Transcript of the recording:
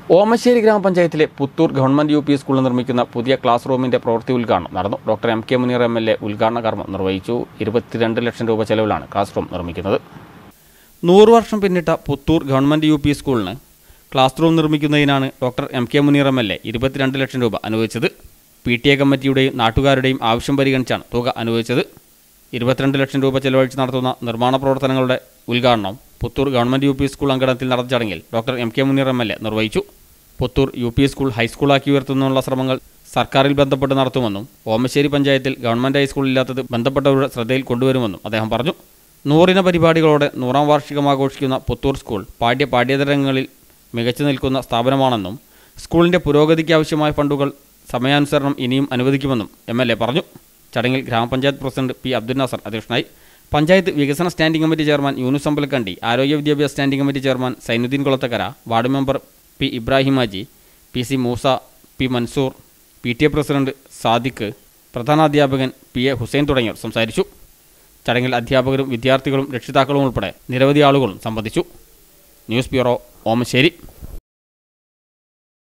ഓമശ്ശേരി ഗ്രാമപഞ്ചായത്തിലെ Puthur government U P സ്കൂളിൽ നിർമ്മിക്കുന്ന പുതിയ ക്ലാസ് റൂമിന്റെ പ്രവൃത്തി ഉദ്ഘാടനം നടന്നു doctor M K Muneer M L A ഉദ്ഘാടന കർമ്മം നിർവഹിച്ചു ഇരുപത്തിരണ്ട് ലക്ഷം രൂപ ചെലവിലാണ് ക്ലാസ് റൂം നിർമ്മിക്കുന്നത് നൂറ് വർഷം പിന്നിട്ട പുത്തൂർ ഗവൺമെന്റ് യു പി സ്കൂളിന് ക്ലാസ് റൂം നിർമ്മിക്കുന്നതിനാണ് doctor M K Muneer M L A ഇരുപത്തിരണ്ട് ലക്ഷം രൂപ അനുവദിച്ചത് പി ടി എ കമ്മിറ്റിയുടെയും നാട്ടുകാരുടെയും ആവശ്യം പരിഗണിച്ചാണ് തുക അനുവദിച്ചത് ഇരുപത്തിരണ്ട് ലക്ഷം രൂപ ചെലവഴിച്ച് നടത്തുന്ന നിർമ്മാണ പ്രവർത്തനങ്ങളുടെ ഉദ്ഘാടനം Puthur government U P school അങ്കണത്തിൽ നടന്ന ചടങ്ങിൽ doctor M K Muneer M L A നിർവഹിച്ചു പുത്തൂർ യു പി സ്കൂൾ ഹൈസ്കൂളാക്കി ഉയർത്തുന്നതിനുള്ള ശ്രമങ്ങൾ സർക്കാരിൽ ബന്ധപ്പെട്ട് നടത്തുമെന്നും ഓമശ്ശേരി പഞ്ചായത്തിൽ ഗവൺമെന്റ് ഹൈസ്കൂൾ ഇല്ലാത്തത് ബന്ധപ്പെട്ടവരുടെ ശ്രദ്ധയിൽ കൊണ്ടുവരുമെന്നും അദ്ദേഹം പറഞ്ഞു നൂറിന പരിപാടികളോടെ നൂറാം വാർഷികം ആഘോഷിക്കുന്ന പുത്തൂർ സ്കൂൾ പാഠ്യ പാഠ്യേതരങ്ങളിൽ മികച്ചു നിൽക്കുന്ന സ്ഥാപനമാണെന്നും സ്കൂളിന്റെ പുരോഗതിക്ക് ആവശ്യമായ ഫണ്ടുകൾ സമയാനുസരണം ഇനിയും അനുവദിക്കുമെന്നും എം എൽ എ പറഞ്ഞു ചടങ്ങിൽ ഗ്രാമപഞ്ചായത്ത് പ്രസിഡന്റ് പി അബ്ദുൽ നാസർ അധ്യക്ഷനായി പഞ്ചായത്ത് വികസന standing committee chairman Yunus Ambalakkandi ആരോഗ്യ വിദ്യാഭ്യാസ standing committee chairman Zainuddin Kulathakkara ward member P Ibrahim Haji P C Moosa P Mansoor P T A president Sadiq പ്രധാനാധ്യാപകൻ പി എ ഹുസൈൻ തുടങ്ങിയവർ സംസാരിച്ചു ചടങ്ങിൽ അധ്യാപകരും വിദ്യാർത്ഥികളും രക്ഷിതാക്കളും ഉൾപ്പെടെ നിരവധി ആളുകളും സംബന്ധിച്ചു ന്യൂസ് ബ്യൂറോ ഓമശ്ശേരി